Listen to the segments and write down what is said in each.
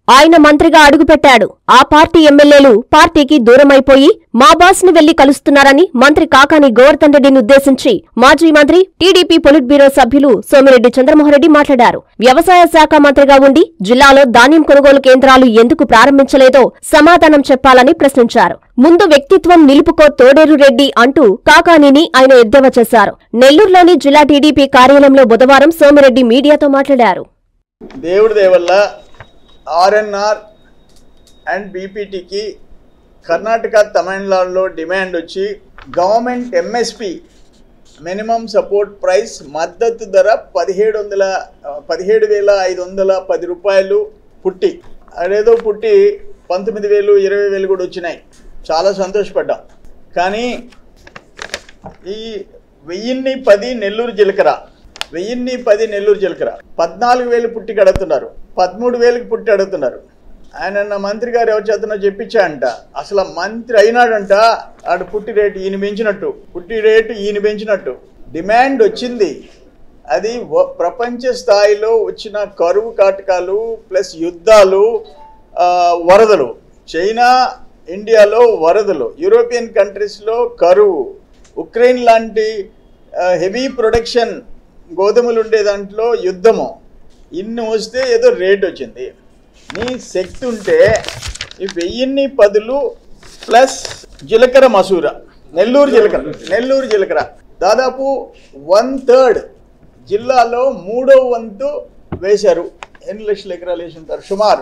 ఆయన మంత్రిగా అడుగుపెట్టాడు ఆ పార్టీ ఎమ్మెల్యేలు పార్టీకి దూరమైపోయి మా బాస్ ని వెళ్లి కలుస్తున్నారని మంత్రి కాకాని గోవర్ధన్ రెడ్డిని ఉద్దేశించి మాజీ మంత్రి టీడీపీ పొలిట్ బ్యూరో సభ్యులు సోమిరెడ్డి చంద్రమోహన్రెడ్డి మాట్లాడారు వ్యవసాయ శాఖ మంత్రిగా ఉండి జిల్లాలో ధాన్యం కొనుగోలు కేంద్రాలు ఎందుకు ప్రారంభించలేదో సమాధానం చెప్పాలని ప్రశ్నించారు ముందు వ్యక్తిత్వం నిలుపుకో తోడేరు రెడ్డి అంటూ కాకానీని ఆయన ఎద్దేవా చేశారు నెల్లూరులోని జిల్లా టీడీపీ కార్యాలయంలో బుధవారం సోమిరెడ్డి మీడియాతో మాట్లాడారు దేవుడి దేవల్ల ఆర్ఎన్ఆర్ అండ్ బీపీటీకి కర్ణాటక తమిళనాడులో డిమాండ్ వచ్చి government MSP minimum support price మద్దతు ధర పదిహేడు వందల పదిహేడు వేల ఐదు వందల పది రూపాయలు పుట్టి అదేదో పుట్టి పంతొమ్మిది వేలు ఇరవై వేలు కూడా వచ్చినాయి చాలా సంతోషపడ్డాం కానీ ఈ వెయ్యిన్ని పది నెల్లూరు జీలకర్ర వెయ్యిన్ని పది నెల్లూరు జీలకర్ర పద్నాలుగు వేలు పుట్టికి అడుగుతున్నారు పదమూడు వేలకు పుట్టి అడుగుతున్నారు ఆయన నా మంత్రి గారు ఎవరి చేతనో చెప్పించా అంట అసలు ఆ మంత్రి అయినాడంట ఆడు పుట్టి రేటు ఈయన పెంచినట్టు పుట్టి రేటు ఈయన పెంచినట్టు డిమాండ్ వచ్చింది అది వ- ప్రపంచ స్థాయిలో వచ్చిన కరువు కాటకాలు ప్లస్ యుద్ధాలు ఆ, వరదలు చైనా ఇండియాలో వరదలు యూరోపియన్ కంట్రీస్లో కరువు ఉక్రెయిన్ లాంటి హెవీ ప్రొడక్షన్ గోధుమలు ఉండే దాంట్లో యుద్ధము ఇన్ని వస్తే ఏదో రేట్ వచ్చింది నీ శక్తి ఉంటే ఈ వెయ్యిన్ని పదులు ప్లస్ జీలకర్ర మసూర నెల్లూరు జీలకర్ర నెల్లూరు జీలకర్ర దాదాపు వన్ థర్డ్ జిల్లాలో మూడో వంతు వేశారు ఎన్ని లక్షల ఎకరాలు వేసి ఉంటారు సుమారు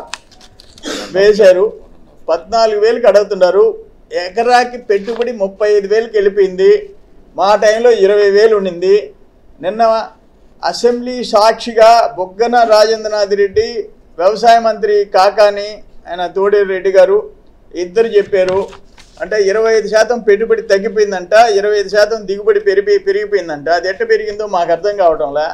వేశారు పద్నాలుగు వేలకు అడుగుతున్నారు ఎకరాకి పెట్టుబడి ముప్పై ఐదు వేలకు వెళ్ళిపోయింది మా టైంలో ఇరవై వేలు ఉండింది నిన్న అసెంబ్లీ సాక్షిగా బొగ్గన రాజేంద్రనాథ్ రెడ్డి వ్యవసాయ మంత్రి కాకాని ఆయన తోడేరు రెడ్డి గారు ఇద్దరు చెప్పారు అంటే ఇరవై ఐదు శాతం పెట్టుబడి తగ్గిపోయిందంట ఇరవై ఐదు శాతం దిగుబడి పెరిగి పెరిగిపోయిందంట అది ఎట్ట పెరిగిందో మాకు అర్థం కావటంలా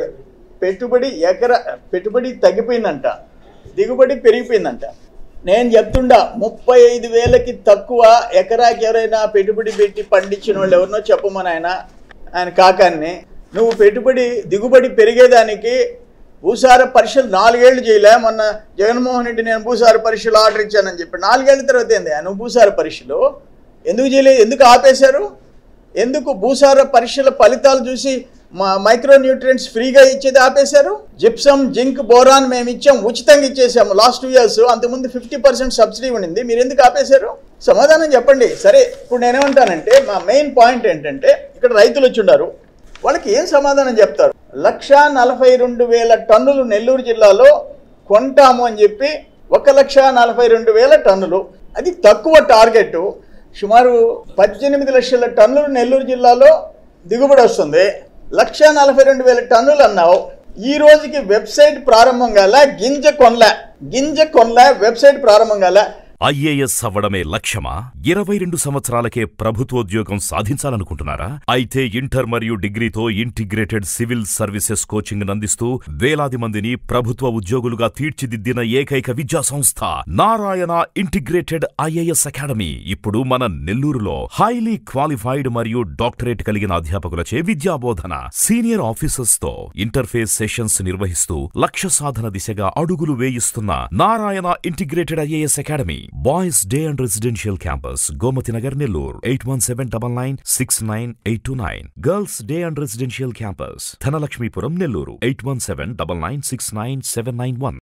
పెట్టుబడి ఎకరా పెట్టుబడి తగ్గిపోయిందంట దిగుబడి పెరిగిపోయిందంట నేను చెప్తుండా ముప్పై ఐదు వేలకి తక్కువ ఎకరాకి ఎవరైనా పెట్టుబడి పెట్టి పండించిన వాళ్ళు ఎవరినో చెప్పమని ఆయన ఆయన కాకాన్ని నువ్వు పెట్టుబడి దిగుబడి పెరిగేదానికి భూసార పరీక్షలు నాలుగేళ్లు చేయలే మొన్న జగన్మోహన్ రెడ్డి నేను భూసార పరీక్షలు ఆర్డర్ ఇచ్చానని చెప్పి నాలుగేళ్ల తర్వాత ఏంది నువ్వు భూసార పరీక్షలు ఎందుకు చేయలేదు ఎందుకు ఆపేశారు ఎందుకు భూసార పరీక్షల ఫలితాలు చూసి మా మైక్రో న్యూట్రియంట్స్ ఫ్రీగా ఇచ్చేది ఆపేశారు జిప్సమ్ జింక్ బోరాన్ మేము ఇచ్చాం ఉచితంగా ఇచ్చేసాము లాస్ట్ టూ ఇయర్స్ అంతకుముందు ఫిఫ్టీ పర్సెంట్ సబ్సిడీ ఉండింది మీరు ఎందుకు ఆపేశారు సమాధానం చెప్పండి సరే ఇప్పుడు నేనేమంటానంటే మా మెయిన్ పాయింట్ ఏంటంటే ఇక్కడ రైతులు వచ్చి ఉన్నారు వాళ్ళకి ఏం సమాధానం చెప్తారు లక్ష నలభై రెండు వేల టన్నులు నెల్లూరు జిల్లాలో కొంటాము అని చెప్పి ఒక లక్ష నలభై రెండు వేల టన్నులు అది తక్కువ టార్గెట్ సుమారు పద్దెనిమిది లక్షల టన్నులు నెల్లూరు జిల్లాలో దిగుబడి వస్తుంది లక్ష నలభై రెండు వేల టన్నులు అన్నావు ఈ రోజుకి వెబ్సైట్ ప్రారంభం కాల గింజ కొనలే గింజ కొనలే వెబ్సైట్ ప్రారంభం కాల ఐఏఎస్ అవ్వడమే లక్ష్యమా ఇరవై రెండు సంవత్సరాలకే ప్రభుత్వోద్యోగం సాధించాలనుకుంటున్నారా అయితే ఇంటర్ మరియు డిగ్రీతో ఇంటిగ్రేటెడ్ సివిల్ సర్వీసెస్ కోచింగ్ అందిస్తూ వేలాది మందిని ప్రభుత్వ ఉద్యోగులుగా తీర్చిదిద్దిన ఏకైక విద్యా సంస్థ నారాయణ ఇంటిగ్రేటెడ్ ఐఏఎస్ అకాడమీ ఇప్పుడు మన నెల్లూరులో హైలీ క్వాలిఫైడ్ మరియు డాక్టరేట్ కలిగిన అధ్యాపకులచే విద్యాబోధన సీనియర్ ఆఫీసర్స్ తో ఇంటర్ఫేస్ సెషన్స్ నిర్వహిస్తూ లక్ష్య సాధన దిశగా అడుగులు వేయిస్తున్న Narayana integrated IAS academy boys day and residential campus Gomathi Nagar Nellore eight one seven double nine six nine eight two nine girls day and residential campus Dhanalakshmipuram Nellore eight one seven double nine six nine seven nine one